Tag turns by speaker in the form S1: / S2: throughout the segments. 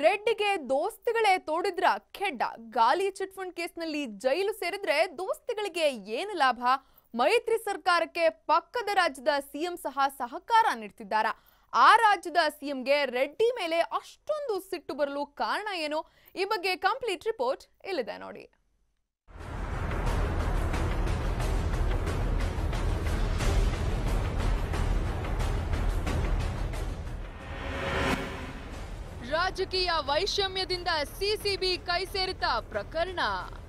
S1: ರೆಡ್ಡಿಗೆ ದೋಸ್ತಿಗಳೇ ತೋಡಿದ್ರ ಖೆಡ್ಡ ಗಾಲಿ chit fund ಕೇಸ್ನಲ್ಲಿ ಜೈಲು ಸೇರಿದ್ರೆ ದೋಸ್ತಿಗಳಿಗೆ ಏನು ಲಾಭ ಮೈತ್ರಿ ಸರ್ಕಾರಕ್ಕೆ ಪಕ್ಕದ ರಾಜ್ಯದ ಸಿಎಂ ಸಹ ಸಹಕಾರ ನೀಡ್ತಿದ್ದಾರ ಆ ರಾಜ್ಯದ ಸಿಎಂಗೆ ರೆಡ್ಡಿ ಮೇಲೆ ಅಷ್ಟೊಂದು ಸಿಟ್ಟು ಬರಲು ಕಾರಣ ಏನು ಈ ಬಗ್ಗೆ ಕಂಪ್ಲೀಟ್ ರಿಪೋರ್ಟ್ ಇಲ್ಲಿದೆ ನೋಡಿ ರಾಜಕೀಯ ವೈಷಮ್ಯದಿಂದ ಸಿಸಿಬಿ ಕೈ ಸೇರಿತ ಪ್ರಕರಣ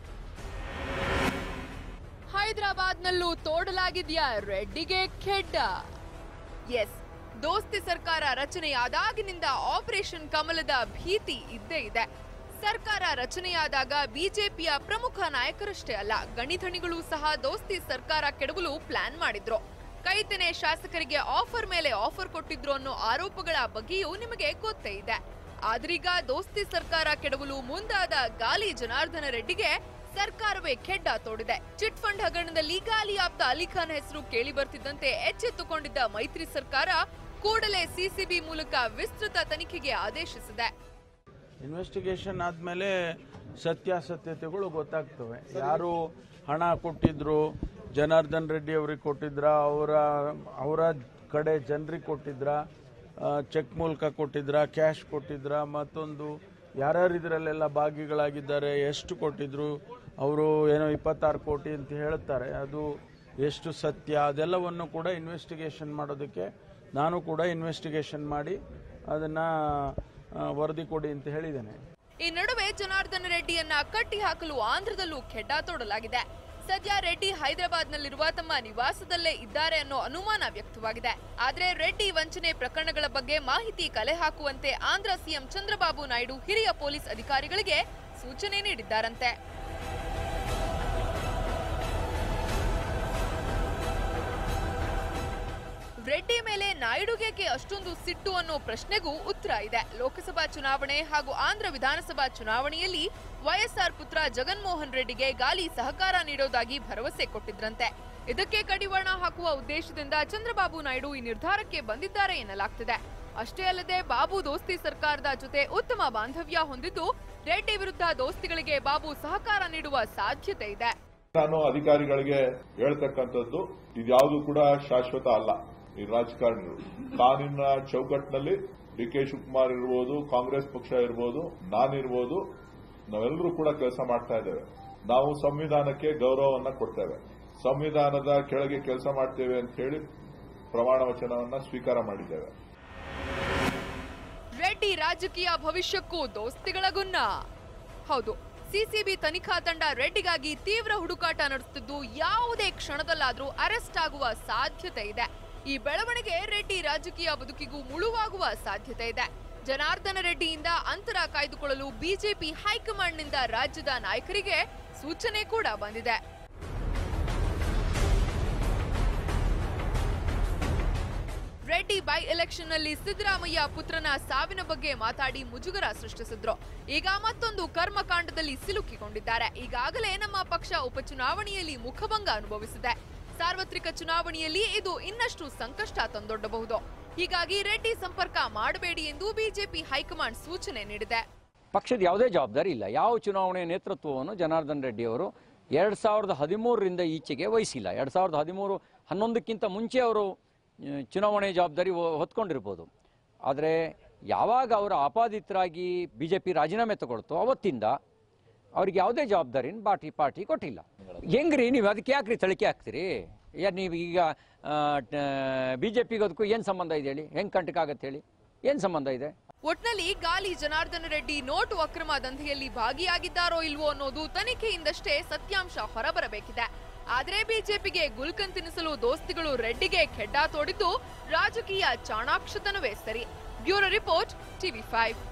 S1: ಹೈದರಾಬಾದ್ನಲ್ಲೂ ತೋಡಲಾಗಿದೆಯಾ ರೆಡ್ಡಿಗೆ ಖೆಡ್ಡ ಎಸ್ ದೋಸ್ತಿ ಸರ್ಕಾರ ರಚನೆಯಾದಾಗಿನಿಂದ ಆಪರೇಷನ್ ಕಮಲದ ಭೀತಿ ಇದ್ದೇ ಇದೆ ಸರ್ಕಾರ ರಚನೆಯಾದಾಗ ಬಿಜೆಪಿಯ ಪ್ರಮುಖ ನಾಯಕರಷ್ಟೇ ಅಲ್ಲ ಗಣಿಧಣಿಗಳು ಸಹ ದೋಸ್ತಿ ಸರ್ಕಾರ ಕೆಡವಲು ಪ್ಲಾನ್ ಮಾಡಿದ್ರು ಕೈತನೆ ಶಾಸಕರಿಗೆ ಆಫರ್ ಮೇಲೆ ಆಫರ್ ಕೊಟ್ಟಿದ್ರು ಅನ್ನೋ ಆರೋಪಗಳ ಬಗ್ಗೆಯೂ ನಿಮಗೆ ಗೊತ್ತೇ ಇದೆ ಆದ್ರೀಗ ದೋಸ್ತಿ ಸರ್ಕಾರ ಕೆಡವಲು ಮುಂದಾದ ಗಾಲಿ ಜನಾರ್ದನ ರೆಡ್ಡಿಗೆ ಸರ್ಕಾರವೇ ಖೆಡ್ಡ ತೋಡಿದೆ ಚಿಟ್ ಫಂಡ್ ಹಗರಣದಲ್ಲಿ ಗಾಲಿ ಆಪ್ತ ಅಲಿಖಾನ್ ಹೆಸರು ಕೇಳಿ ಬರ್ತಿದ್ದಂತೆ ಎಚ್ಚೆತ್ತುಕೊಂಡಿದ್ದ ಮೈತ್ರಿ ಸರ್ಕಾರ ಕೂಡಲೇ ಸಿಸಿಬಿ ಮೂಲಕ ವಿಸ್ತೃತ ತನಿಖೆಗೆ ಆದೇಶಿಸಿದೆ
S2: ಇನ್ವೆಸ್ಟಿಗೇಷನ್ ಆದಮೇಲೆ ಸತ್ಯಾಸತ್ಯತೆಗಳು ಗೊತ್ತಾಗ್ತವೆ ಯಾರು ಹಣ ಕೊಟ್ಟಿದ್ರು ಜನಾರ್ದನ್ ರೆಡ್ಡಿ ಅವ್ರಿಗೆ ಕೊಟ್ಟಿದ್ರ ಅವರ ಅವರ ಕಡೆ ಜನರಿಗೆ ಕೊಟ್ಟಿದ್ರ ಚೆಕ್ ಮೂಲಕ ಕೊಟ್ಟಿದ್ರ ಕ್ಯಾಶ್ ಕೊಟ್ಟಿದ್ರ ಮತ್ತೊಂದು ಯಾರ್ಯಾರು ಇದರಲ್ಲೆಲ್ಲ ಭಾಗಿಗಳಾಗಿದ್ದಾರೆ ಎಷ್ಟು ಕೊಟ್ಟಿದ್ರು ಅವರು ಏನೋ ಇಪ್ಪತ್ತಾರು ಕೋಟಿ ಅಂತ ಹೇಳ್ತಾರೆ ಅದು ಎಷ್ಟು ಸತ್ಯ ಅದೆಲ್ಲವನ್ನು ಕೂಡ ಇನ್ವೆಸ್ಟಿಗೇಷನ್ ಮಾಡೋದಕ್ಕೆ ನಾನು ಕೂಡ ಇನ್ವೆಸ್ಟಿಗೇಷನ್ ಮಾಡಿ ಅದನ್ನು ವರದಿ ಕೊಡಿ ಅಂತ ಹೇಳಿದ್ದೇನೆ
S1: ಈ ನಡುವೆ ಜನಾರ್ದನ ರೆಡ್ಡಿಯನ್ನ ಕಟ್ಟಿ ಹಾಕಲು ಆಂಧ್ರದಲ್ಲೂ ಖೆಡ್ಡ ತೋಡಲಾಗಿದೆ ಸದ್ಯ ರೆಡ್ಡಿ ಹೈದರಾಬಾದ್ನಲ್ಲಿರುವ ತಮ್ಮ ನಿವಾಸದಲ್ಲೇ ಇದ್ದಾರೆ ಅನ್ನೋ ಅನುಮಾನ ವ್ಯಕ್ತವಾಗಿದೆ ಆದ್ರೆ ರೆಡ್ಡಿ ವಂಚನೆ ಪ್ರಕರಣಗಳ ಬಗ್ಗೆ ಮಾಹಿತಿ ಕಲೆ ಹಾಕುವಂತೆ ಆಂಧ್ರ ಸಿಎಂ ಚಂದ್ರಬಾಬು ನಾಯ್ಡು ಹಿರಿಯ ಪೊಲೀಸ್ ಅಧಿಕಾರಿಗಳಿಗೆ ಸೂಚನೆ ನೀಡಿದ್ದಾರಂತೆ ರೆಡ್ಡಿ ಮೇಲೆ ನಾಯ್ಡುಗೆ ಅಷ್ಟೊಂದು ಸಿಟ್ಟು ಅನ್ನೋ ಪ್ರಶ್ನೆಗೂ ಉತ್ತರ ಇದೆ ಲೋಕಸಭಾ ಚುನಾವಣೆ ಹಾಗೂ ಆಂಧ್ರ ವಿಧಾನಸಭಾ ಚುನಾವಣೆಯಲ್ಲಿ ವೈಎಸ್ಆರ್ ಪುತ್ರ ಜಗನ್ಮೋಹನ್ ರೆಡ್ಡಿಗೆ ಗಾಲಿ ಸಹಕಾರ ನೀಡೋದಾಗಿ ಭರವಸೆ ಕೊಟ್ಟಿದ್ರಂತೆ ಇದಕ್ಕೆ ಕಡಿವಾಣ ಹಾಕುವ ಉದ್ದೇಶದಿಂದ ಚಂದ್ರಬಾಬು ನಾಯ್ಡು ಈ ನಿರ್ಧಾರಕ್ಕೆ ಬಂದಿದ್ದಾರೆ ಎನ್ನಲಾಗ್ತಿದೆ ಅಷ್ಟೇ ಅಲ್ಲದೆ ಬಾಬು ದೋಸ್ತಿ ಸರ್ಕಾರದ ಜೊತೆ ಉತ್ತಮ ಬಾಂಧವ್ಯ ಹೊಂದಿದ್ದು ರೆಡ್ಡಿ ವಿರುದ್ಧ ದೋಸ್ತಿಗಳಿಗೆ ಬಾಬು ಸಹಕಾರ ನೀಡುವ ಸಾಧ್ಯತೆ ಇದೆ
S3: ನಾನು ಅಧಿಕಾರಿಗಳಿಗೆ ಹೇಳ್ತಕ್ಕಂಥದ್ದು ಇದ್ಯಾವುದು ಕೂಡ ಶಾಶ್ವತ ಅಲ್ಲ ಈ ರಾಜಕಾರಣಿಗಳು ಕಾನೂನಿನ ಚೌಕಟ್ಟಿನಲ್ಲಿ ಡಿ ಕೆ ಶಿವಕುಮಾರ್ ಇರ್ಬೋದು ಕಾಂಗ್ರೆಸ್ ಪಕ್ಷ ಇರ್ಬೋದು ನಾನಿರ್ಬೋದು ನಾವೆಲ್ಲರೂ ಕೂಡ ಕೆಲಸ ಮಾಡ್ತಾ ಇದ್ದೇವೆ ನಾವು ಸಂವಿಧಾನಕ್ಕೆ ಗೌರವವನ್ನ ಕೊಡ್ತೇವೆ ಸಂವಿಧಾನದ ಕೆಳಗೆ ಕೆಲಸ ಮಾಡ್ತೇವೆ ಅಂತ ಹೇಳಿ ಪ್ರಮಾಣ ವಚನವನ್ನ ಸ್ವೀಕಾರ ಮಾಡಿದ್ದೇವೆ
S1: ರೆಡ್ಡಿ ರಾಜಕೀಯ ಭವಿಷ್ಯಕ್ಕೂ ದೋಸ್ತಿಗಳ ಗುನ್ನ ಹೌದು ಸಿಸಿಬಿ ತನಿಖಾ ತಂಡ ರೆಡ್ಡಿಗಾಗಿ ತೀವ್ರ ಹುಡುಕಾಟ ನಡೆಸುತ್ತಿದ್ದು ಯಾವುದೇ ಕ್ಷಣದಲ್ಲಾದ್ರೂ ಅರೆಸ್ಟ್ ಆಗುವ ಸಾಧ್ಯತೆ ಇದೆ ಈ ಬೆಳವಣಿಗೆ ರೆಡ್ಡಿ ರಾಜಕೀಯ ಬದುಕಿಗೂ ಮುಳುವಾಗುವ ಸಾಧ್ಯತೆ ಇದೆ ಜನಾರ್ದನ ರೆಡ್ಡಿಯಿಂದ ಅಂತರ ಕಾಯ್ದುಕೊಳ್ಳಲು ಬಿಜೆಪಿ ಹೈಕಮಾಂಡ್ನಿಂದ ರಾಜ್ಯದ ನಾಯಕರಿಗೆ ಸೂಚನೆ ಕೂಡ ಬಂದಿದೆ ರೆಡ್ಡಿ ಬೈ ಎಲೆಕ್ಷನ್ ನಲ್ಲಿ ಸಿದ್ದರಾಮಯ್ಯ ಪುತ್ರನ ಸಾವಿನ ಬಗ್ಗೆ ಮಾತಾಡಿ ಮುಜುಗರ ಸೃಷ್ಟಿಸಿದ್ರು ಈಗ ಮತ್ತೊಂದು ಕರ್ಮಕಾಂಡದಲ್ಲಿ ಸಿಲುಕಿಕೊಂಡಿದ್ದಾರೆ ಈಗಾಗಲೇ ನಮ್ಮ ಪಕ್ಷ ಉಪಚುನಾವಣೆಯಲ್ಲಿ ಮುಖಭಂಗ ಅನುಭವಿಸಿದೆ ಸಾರ್ವತ್ರಿಕ ಚುನಾವಣೆಯಲ್ಲಿ ಇದು ಇನ್ನಷ್ಟು ಸಂಕಷ್ಟ ತಂದೊಡ್ಡಬಹುದು ಹೀಗಾಗಿ ರೆಡ್ಡಿ ಸಂಪರ್ಕ ಮಾಡಬೇಡಿ ಎಂದು ಬಿಜೆಪಿ ಹೈಕಮಾಂಡ್ ಸೂಚನೆ ನೀಡಿದೆ
S4: ಪಕ್ಷದ ಯಾವುದೇ ಜವಾಬ್ದಾರಿ ಇಲ್ಲ ಯಾವ ಚುನಾವಣೆಯ ನೇತೃತ್ವವನ್ನು ಜನಾರ್ದನ್ ರೆಡ್ಡಿ ಅವರು ಎರಡು ಸಾವಿರದ ಹದಿಮೂರರಿಂದ ಈಚೆಗೆ ವಹಿಸಿಲ್ಲ ಎರಡು ಸಾವಿರದ ಹದಿಮೂರು ಹನ್ನೊಂದಕ್ಕಿಂತ ಮುಂಚೆ ಅವರು ಆ, ಚುನಾವಣೆ ಜವಾಬ್ದಾರಿ ಹೊ- ಹೊತ್ಕೊಂಡಿರ್ಬೋದು ಆದರೆ ಯಾವಾಗ ಅವರು ಆಪಾದಿತರಾಗಿ ಬಿ ಜೆ ಪಿ ರಾಜೀನಾಮೆ ತಗೊಳ್ತೋ ಅವತ್ತಿಂದ ಅವ್ರಿಗೆ ಯಾವುದೇ ಜವಾಬ್ದಾರಿನ ಪಾರ್ಟಿ ಪಾರ್ಟಿ ಕೊಟ್ಟಿಲ್ಲ ಹೆಂಗ್ರಿ ನೀವು ಅದಕ್ಕೆ ಯಾಕ್ರಿ ತಳಿಕೆ ಹಾಕ್ತೀರಿ ಯಾ ನೀವು ಈಗ ಬಿ ಜೆ ಪಿಗೆ ಅದಕ್ಕೂ ಏನು ಸಂಬಂಧ ಇದೆ ಹೇಳಿ ಹೆಂಗೆ ಕಂಟಕ ಆಗತ್ತೆ ಹೇಳಿ ಏನು ಸಂಬಂಧ ಇದೆ
S1: ಒಟ್ನಲ್ಲಿ ಗಾಲಿ ಜನಾರ್ದನ ರೆಡ್ಡಿ ನೋಟು ಅಕ್ರಮ ದಂಧೆಯಲ್ಲಿ ಭಾಗಿಯಾಗಿದ್ದಾರೋ ಇಲ್ವೋ ಅನ್ನೋದು ತನಿಖೆಯಿಂದಷ್ಟೇ ಸತ್ಯಾಂಶ ಹೊರಬರಬೇಕಿದೆ ಆದ್ರೆ ಬಿಜೆಪಿಗೆ ಗುಲ್ಕನ್ ತಿನ್ನಿಸಲು ದೋಸ್ತಿಗಳು ರೆಡ್ಡಿಗೆ ಖೆಡ್ಡ ತೋಡಿದ್ದು ರಾಜಕೀಯ ಚಾಣಾಕ್ಷತನವೇ ಸರಿ ಬ್ಯೂರೋ ರಿಪೋರ್ಟ್ ಟಿವಿ ಫೈವ್